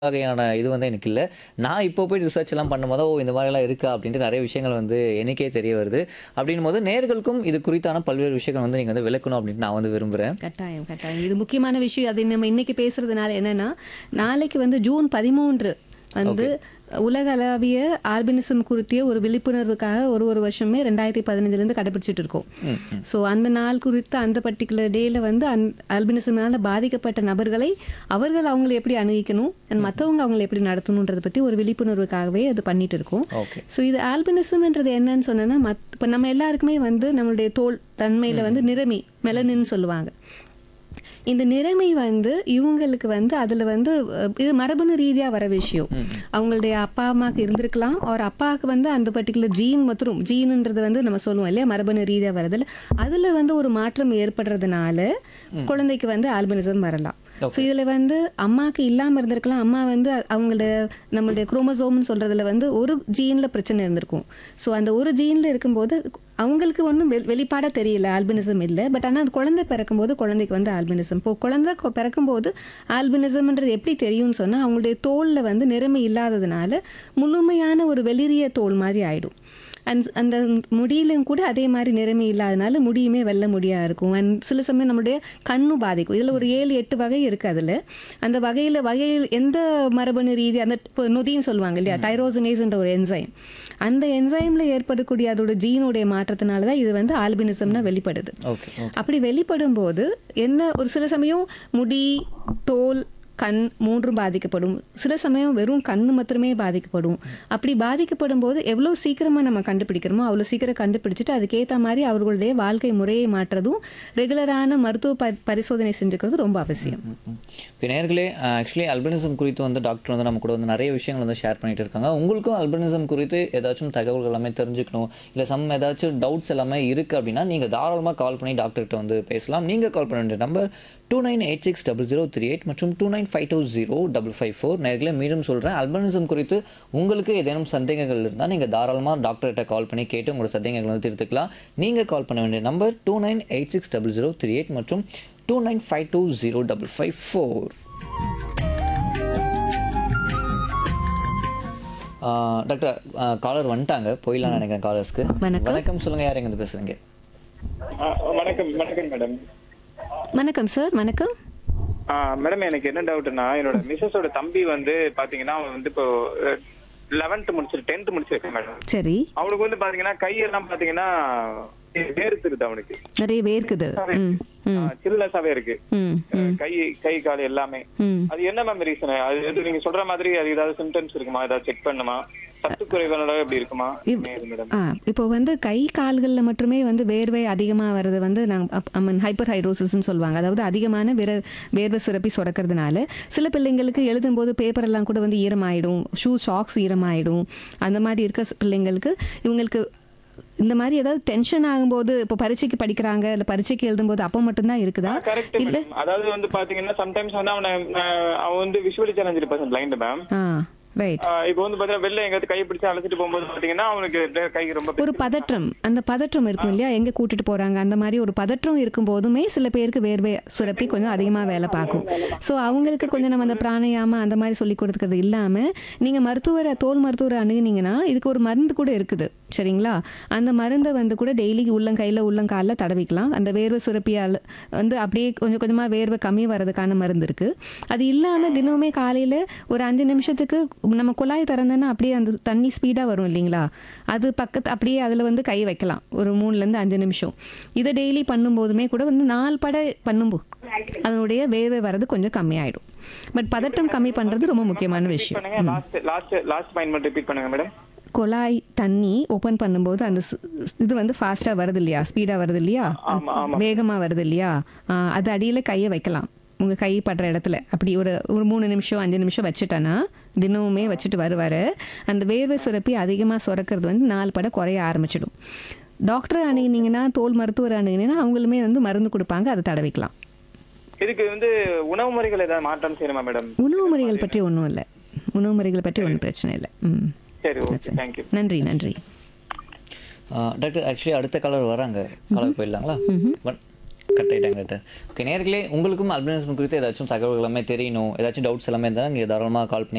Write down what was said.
வகையான இது வந்து எனக்கு இல்ல. நான் இப்போ போய் ரிசர்ச்லாம் பண்ணும்போது, ஓ! இந்த மாரிலாம் இருக்கா? அப்படின்ட்டு நெறைய விஷயங்கள் வந்து எனக்கே தெரிய வருது. அப்படின்னும்போது நேயர்களுக்கும் இது குறித்தான பல்வேறு விஷயங்கள் வந்து நீங்க வந்து விளக்கணும் அப்படின்னு நான் வந்து விரும்புறேன். கட்டாயம், கட்டாயம். இது முக்கியமான விஷயம். அது நம்ம இன்னைக்கு பேசுறதுனால என்னன்னா, நாளைக்கு வந்து ஜூன் 13 வந்து உலகளாவிய ஆல்பினிசம் குறித்திய ஒரு விழிப்புணர்வுக்காக ஒரு ஒரு வருஷமே 2015லேருந்து கடைபிடிச்சிட்டு இருக்கோம். ம், ம். ஸோ அந்த நாள் குறித்த அந்த பர்டிகுலர் டேல வந்து அந் ஆல்பினிசம்னால பாதிக்கப்பட்ட நபர்களை அவர்கள் அவங்களை எப்படி அணுகிக்கணும் அண்ட் மற்றவங்க அவங்களை எப்படி நடத்தணுன்றதை பற்றி ஒரு விழிப்புணர்வுக்காகவே அது பண்ணிட்டு இருக்கோம் ஓகே. ஸோ இது ஆல்பினிசம்ன்றது என்னன்னு சொன்னேன்னா மத் இப்போ நம்ம எல்லாருக்குமே வந்து நம்மளுடைய தோல் தன்மையில் வந்து நிறமி மெலனின்னு சொல்லுவாங்க இந்த நிறமை வந்து இவங்களுக்கு வந்து அதில் வந்து அஹ், இது மரபணு ரீதியாக வர விஷயம் அவங்களுடைய அப்பா அம்மாவுக்கு இருந்திருக்கலாம் ஒரு அப்பாவுக்கு வந்து அந்த பர்டிகுலர் ஜீன் மற்றும் ஜீனுன்றது வந்து நம்ம சொல்லுவோம் இல்லையா மரபணு ரீதியாக வரதில்ல அதில் வந்து ஒரு மாற்றம் ஏற்படுறதுனால குழந்தைக்கு வந்து ஆல்பினிசம் வரலாம் ஸோ இதில் வந்து அம்மாவுக்கு இல்லாமல் இருந்திருக்கலாம் அம்மா வந்து அ- அவங்களோட நம்மளுடைய குரோமோசோம்னு சொல்கிறதுல வந்து ஒரு ஜீனில் பிரச்சனை இருந்திருக்கும் ஸோ அந்த ஒரு ஜீனில் இருக்கும்போது அவங்களுக்கு ஒன்றும் வெ வெளிப்பாடாக தெரியல ஆல்பினிசம் இல்லை பட் ஆனால் அந்த குழந்தை பிறக்கும்போது குழந்தைக்கு வந்து ஆல்பினிசம் இப்போ குழந்தை கொ- பிறக்கும்போது ஆல்பினிசம்ன்றது எப்படி தெரியும்னு சொன்னால் அவங்களுடைய தோலில் வந்து நிறமை இல்லாததுனால முழுமையான ஒரு வெளிரிய தோல் மாதிரி ஆயிடும் அண்ட் அந்த முடியிலும் கூட அதே மாதிரி நிறமை இல்லாதனால முடியுமே வெள்ளை முடியாக இருக்கும் அண்ட் சில சமயம் நம்மளுடைய கண்ணும் பாதிக்கும் இதில் ஒரு ஏழு எட்டு வகை இருக்குது அதில் அந்த வகையில் வகையில் எந்த மரபணு ரீதி அந்த இப்போ நொதின்னு சொல்லுவாங்க இல்லையா டைரோசினேஸ்ன்ற ஒரு என்சைம் அந்த என்சைமில் ஏற்படக்கூடிய அதோட ஜீனுடைய மாற்றத்தினால தான் இது வந்து ஆல்பினிசம்னா வெளிப்படுது ஓகே. ஓகே. அப்படி வெளிப்படும் போது என்ன ஒரு சில சமயம் முடி தோல் கண் மூன்றும் பாதிக்கப்படும் சில சமயம் வெறும் கண்ணு மாத்திரமே பாதிக்கப்படும் அப்படி பாதிக்கப்படும் போது எவ்வளோ சீக்கிரமாக நம்ம கண்டுபிடிக்கிறோமோ அவ்வளோ சீக்கிரம் கண்டுபிடிச்சிட்டு அதுக்கேற்ற மாதிரி அவர்களுடைய வாழ்க்கை முறையை மாற்றுறதும் ரெகுலரான மருத்துவ ப பரிசோதனை செஞ்சுக்கிறது ரொம்ப அவசியம் ம், ம். ஓகே நேயர்களே ஆக்சுவலி அல்பினிசம் குறித்து வந்து டாக்டர் வந்து நம்ம கூட வந்து நிறைய விஷயங்கள் வந்து ஷேர் பண்ணிட்டு இருக்காங்க உங்களுக்கும் அல்பினிசம் குறித்து ஏதாச்சும் தகவல்கள் எல்லாமே தெரிஞ்சுக்கணும் இல்லை சம் ஏதாச்சும் டவுட்ஸ் எல்லாமே இருக்குது அப்படின்னா நீங்கள் தாராளமாக கால் பண்ணி டாக்டர்கிட்ட வந்து பேசலாம் நீங்கள் கால் பண்ண வேண்டிய number two nine eight six double zero three eight மற்றும் two nine five two zero double five four நேர்களே மீண்டும் சொல்கிறேன் அல்பினிசம் குறித்து உங்களுக்கு ஏதேனும் சந்தேகங்கள் இருந்தால் நீங்கள் தாராளமாக டாக்டர்கிட்ட கால் பண்ணி கேட்டு உங்களோட சந்தேகங்களை வந்து தீர்த்துக்கலாம் நீங்கள் கால் பண்ண வேண்டிய number two nine eight six double zero three eight மற்றும் two nine five two zero double five four doctor caller வந்துட்டாங்க போயிடலாம் நினைக்கிறேன் காலர்ஸ்க்கு வணக்கம். வணக்கம் சொல்லுங்க யார் எங்க பேசுறீங்க ஆ, வணக்கம் வணக்கம் மேடம் வணக்கம் சார் வணக்கம் ஆ, மேடம் எனக்கு என்ன டவுட்னா என்னோட மிஸ்ஸஸோட தம்பி வந்து பாத்தீங்கன்னா அவன் வந்து இப்போ லெவன்த் முடிச்சிரு டென்த் முடிச்சிருக்கேன் மேடம் சரி அவனுக்கு வந்து பாத்தீங்கன்னா கையெல்லாம் பாத்தீங்கன்னா வேர்த்துருது அவனுக்கு நிறைய வேர்க்குது ம் ம் சில்லஸாவே இருக்கு ம் அஹ், கை கை கால் எல்லாமே ம் அது என்ன மேம் ரீசன் அது எது நீங்க சொல்ற மாதிரி அது ஏதாவது சிம்டம்ஸ் இருக்குமா ஏதாவது செக் பண்ணுமா சத்து குறைவானதா எப்படி இருக்குமா மேடம் ஆ இப்போ வந்து கை கால்களில் மட்டுமே வந்து வேர்வை அதிகமாக வர்றது வந்து நாங்கள் ஹைப்பர் ஹைட்ரோசிஸ்ன்னு சொல்லுவாங்க அதாவது அதிகமான வேற வேர்வை சுரப்பி சுரக்கிறதுனால சில பிள்ளைங்களுக்கு எழுதும்போது பேப்பர் எல்லாம் கூட வந்து ஈரமாயிடும் ஷூ சாக்ஸ் ஈரமாயிடும் அந்த மாதிரி இருக்கிற ஸ் பிள்ளைங்களுக்கு இவங்களுக்கு இந்த மாதிரி ஏதாவது டென்ஷன் ஆகும்போது இப்போ பரீட்சைக்கு படிக்கிறாங்க இல்லை பரீட்சைக்கு எழுதும்போது அப்போ மட்டும்தான் இருக்குதா கரெக்ட் மேடம் அதாவது வந்து பாத்தீங்கன்னா சம்டைம்ஸ் வந்து அவனை அஹ், அவன் வந்து visually challenge person blind ma'am ஆ ரைட் ஆஹ் இப்போ வந்து பாத்தீங்கன்னா வெளில எங்கேயாவது கை பிடிச்சு அழைச்சிட்டு போகும்போது பாத்தீங்கன்னா அவனுக்கு அப்படியே கை ரொம்ப ஒரு பதற்றம் அந்த பதற்றம் இருக்கும் இல்லையா எங்கே கூட்டிட்டு போறாங்க அந்த மாதிரி ஒரு பதற்றம் இருக்கும் போதுமே சில பேருக்கு வேர்வை சுரப்பி கொஞ்சம் அதிகமாக வேலை பார்க்கும் ஸோ அவங்களுக்கு கொஞ்சம் நம்ம அந்த பிராணயாம அந்த மாதிரி சொல்லி கொடுக்கறது இல்லாமல் நீங்கள் மருத்துவரை தோல் மருத்துவரை அணுகுனீங்கன்னா இதுக்கு ஒரு மருந்து கூட இருக்குது சரிங்களா அந்த மருந்தை வந்து கூட டெய்லி உள்ளங்கையில் உள்ளங்காலில் தடவிக்கலாம் அந்த வேர்வை சுரப்பியால் வந்து அப்படியே கொஞ்சம் கொஞ்சமாக வேர்வை கம்மி வர்றதுக்கான மருந்து இருக்குது அது இல்லாமல் தினமுமே காலையில் ஒரு அஞ்சு நிமிஷத்துக்கு நம்ம குழாய் திறந்தோன்னா அப்படியே அந்த தண்ணி ஸ்பீடாக வரும் இல்லைங்களா அது பக்கத்து அப்படியே அதில் வந்து கை வைக்கலாம் ஒரு மூணுலேருந்து அஞ்சு நிமிஷம் இதை டெய்லி பண்ணும்போதுமே கூட வந்து நாலு படை பண்ணும்போது அதனுடைய வேர்வை வர்றது கொஞ்சம் கம்மியாயிடும் பட் பதட்டம் கம்மி பண்ணுறது ரொம்ப முக்கியமான விஷயம் பண்ணுங்க லாஸ்ட் லாஸ்ட் லாஸ்ட் பாயிண்ட் மட்டும் ரிப்பீட் பண்ணுங்க மேடம் குழாய் தண்ணி ஓப்பன் பண்ணும்போது அந்த ஸ்- இது வந்து ஃபாஸ்ட்டாக வருது இல்லையா ஸ்பீடாக வருது இல்லையா ஆமா ஆமா வேகமாக வருது இல்லையா ஆ, அது அடியில் கையை வைக்கலாம் உங்கள் கை படுற இடத்துல அப்படி ஒரு ஒரு மூணு நிமிஷம் அஞ்சு நிமிஷம் வச்சுட்டேன்னா தினமுமே வச்சுட்டு வருவார் அந்த வேர்வை சுரப்பி அதிகமாக சுரக்கிறது வந்து நாலு படம் குறைய ஆரம்பிச்சிடும் டாக்டர் அணுகினீங்கன்னா தோல் மருத்துவர் அணுகினீங்கன்னா அவங்களுமே வந்து மருந்து கொடுப்பாங்க அதை தடவிக்கலாம் இதுக்கு வந்து உணவு முறைகள் ஏதாவது மாற்றம் செய்யணுமா மேடம் உணவு முறைகள் பற்றி ஒன்றும் இல்லை உணவு முறைகள் பற்றி ஒன்றும் பிரச்சனை இல்லை ம் சரி ஓகே தேங்க்யூ நன்றி நன்றி டாக்டர் ஆக்சுவலி அடுத்த காலர் வராங்க காலர் போயிடலாங்களா கட் ஆகிட்டாங்க டாக்டர் ஓகே நேர்களே உங்களுக்கும் அல்பினிசம் குறித்து ஏதாச்சும் தகவல் எல்லாமே தெரியணும் ஏதாச்சும் டவுட்ஸ் எல்லாமே இருந்தால் நீங்கள் தாராளமாக கால் பண்ணி